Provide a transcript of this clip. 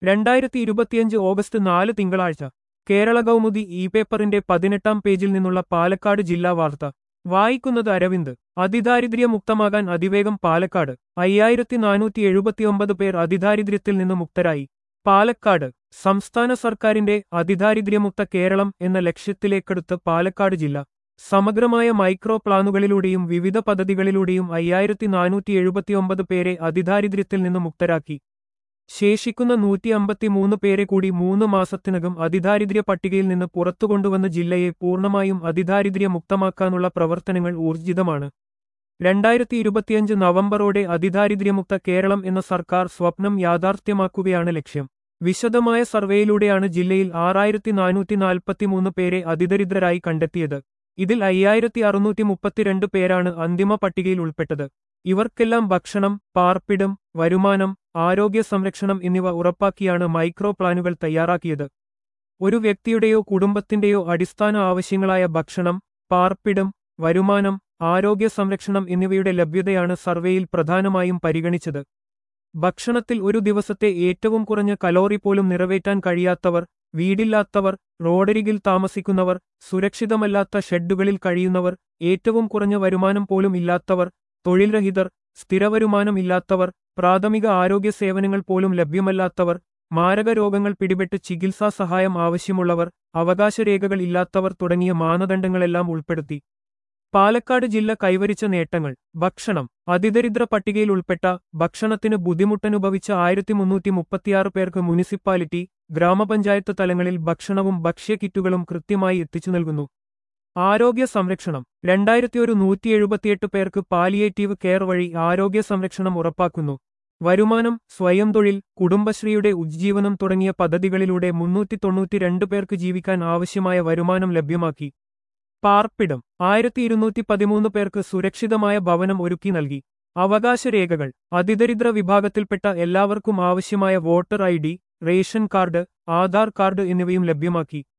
രണ്ടായിരത്തി ഇരുപത്തിയഞ്ച് ഓഗസ്റ്റ് നാല് തിങ്കളാഴ്ച കേരള കൗമുദി ഇ പേപ്പറിന്റെ പതിനെട്ടാം പേജിൽ നിന്നുള്ള പാലക്കാട് ജില്ലാ വാർത്ത വായിക്കുന്നത് അരവിന്ദ് അതിദാരിദ്ര്യമുക്തമാകാൻ അതിവേഗം പാലക്കാട് അയ്യായിരത്തി നാനൂറ്റി എഴുപത്തിയൊമ്പത് പേർ അതിദാരിദ്ര്യത്തിൽ നിന്ന് മുക്തരായി പാലക്കാട് സംസ്ഥാന സർക്കാരിന്റെ അതിദാരിദ്ര്യമുക്ത കേരളം എന്ന ലക്ഷ്യത്തിലേക്കെടുത്ത് പാലക്കാട് ജില്ല സമഗ്രമായ മൈക്രോ പ്ലാനുകളിലൂടെയും വിവിധ പദ്ധതികളിലൂടെയും അയ്യായിരത്തി നാനൂറ്റി എഴുപത്തിയൊമ്പത് പേരെ അതിദാരിദ്ര്യത്തിൽ നിന്ന് മുക്തരാക്കി ശേഷിക്കുന്ന നൂറ്റി അമ്പത്തിമൂന്ന് പേരെ കൂടി മൂന്ന് മാസത്തിനകം അതിദാരിദ്ര്യ പട്ടികയിൽ നിന്ന് പുറത്തുകൊണ്ടുവന്ന ജില്ലയെ പൂർണ്ണമായും അതിദാരിദ്ര്യ മുക്തമാക്കാനുള്ള പ്രവർത്തനങ്ങൾ ഊർജിതമാണ് രണ്ടായിരത്തി ഇരുപത്തിയഞ്ച് നവംബറോടെ അതിദാരിദ്ര്യമുക്ത കേരളം എന്ന സർക്കാർ സ്വപ്നം യാഥാർത്ഥ്യമാക്കുകയാണ് ലക്ഷ്യം വിശദമായ സർവേയിലൂടെയാണ് ജില്ലയിൽ ആറായിരത്തി നാനൂറ്റി നാൽപ്പത്തിമൂന്ന് പേരെ അതിദരിദ്രരായി കണ്ടെത്തിയത് ഇതിൽ അയ്യായിരത്തി അറുന്നൂറ്റി മുപ്പത്തിരണ്ട് പേരാണ് അന്തിമ പട്ടികയിൽ ഉൾപ്പെട്ടത് ഇവർക്കെല്ലാം ഭക്ഷണം പാർപ്പിടം വരുമാനം ആരോഗ്യ സംരക്ഷണം എന്നിവ ഉറപ്പാക്കിയാണ് മൈക്രോ പ്ലാനുകൾ തയ്യാറാക്കിയത് ഒരു വ്യക്തിയുടെയോ കുടുംബത്തിന്റെയോ അടിസ്ഥാന ആവശ്യങ്ങളായ ഭക്ഷണം പാർപ്പിടം വരുമാനം ആരോഗ്യ സംരക്ഷണം എന്നിവയുടെ ലഭ്യതയാണ് സർവേയിൽ പ്രധാനമായും പരിഗണിച്ചത് ഭക്ഷണത്തിൽ ഒരു ദിവസത്തെ ഏറ്റവും കുറഞ്ഞ കലോറി പോലും നിറവേറ്റാൻ കഴിയാത്തവർ വീടില്ലാത്തവർ റോഡരികിൽ താമസിക്കുന്നവർ സുരക്ഷിതമല്ലാത്ത ഷെഡുകളിൽ കഴിയുന്നവർ ഏറ്റവും കുറഞ്ഞ വരുമാനം പോലും ഇല്ലാത്തവർ തൊഴിൽരഹിതർ സ്ഥിരവരുമാനം ഇല്ലാത്തവർ പ്രാഥമിക ആരോഗ്യ സേവനങ്ങൾ പോലും ലഭ്യമല്ലാത്തവർ മാരക രോഗങ്ങൾ പിടിപെട്ട് ചികിത്സാ സഹായം ആവശ്യമുള്ളവർ അവകാശരേഖകൾ ഇല്ലാത്തവർ തുടങ്ങിയ മാനദണ്ഡങ്ങളെല്ലാം ഉൾപ്പെടുത്തി പാലക്കാട് ജില്ല കൈവരിച്ച നേട്ടങ്ങൾ ഭക്ഷണം അതിദരിദ്ര പട്ടികയിൽ ഉൾപ്പെട്ട ഭക്ഷണത്തിന് ബുദ്ധിമുട്ടനുഭവിച്ച ആയിരത്തി മുന്നൂറ്റി മുപ്പത്തിയാറ് പേർക്ക് മുനിസിപ്പാലിറ്റി ഗ്രാമപഞ്ചായത്ത് തലങ്ങളിൽ ഭക്ഷണവും ഭക്ഷ്യക്കിറ്റുകളും കൃത്യമായി എത്തിച്ചു നൽകുന്നു ആരോഗ്യ സംരക്ഷണം രണ്ടായിരത്തി ഒരു നൂറ്റി എഴുപത്തിയെട്ട് പേർക്ക് പാലിയേറ്റീവ് കെയർ വഴി ആരോഗ്യ സംരക്ഷണം ഉറപ്പാക്കുന്നു വരുമാനം സ്വയം തൊഴിൽ കുടുംബശ്രീയുടെ ഉജ്ജീവനം തുടങ്ങിയ പദ്ധതികളിലൂടെ മുന്നൂറ്റി തൊണ്ണൂറ്റിരണ്ട് പേർക്ക് ജീവിക്കാൻ ആവശ്യമായ വരുമാനം ലഭ്യമാക്കി പാർപ്പിടം ആയിരത്തി ഇരുന്നൂറ്റി പതിമൂന്ന് പേർക്ക് സുരക്ഷിതമായ ഭവനം ഒരുക്കി നൽകി അവകാശരേഖകൾ അതിദരിദ്ര വിഭാഗത്തിൽപ്പെട്ട എല്ലാവർക്കും ആവശ്യമായ voter I D ration card Aadhaar card എന്നിവയും ലഭ്യമാക്കി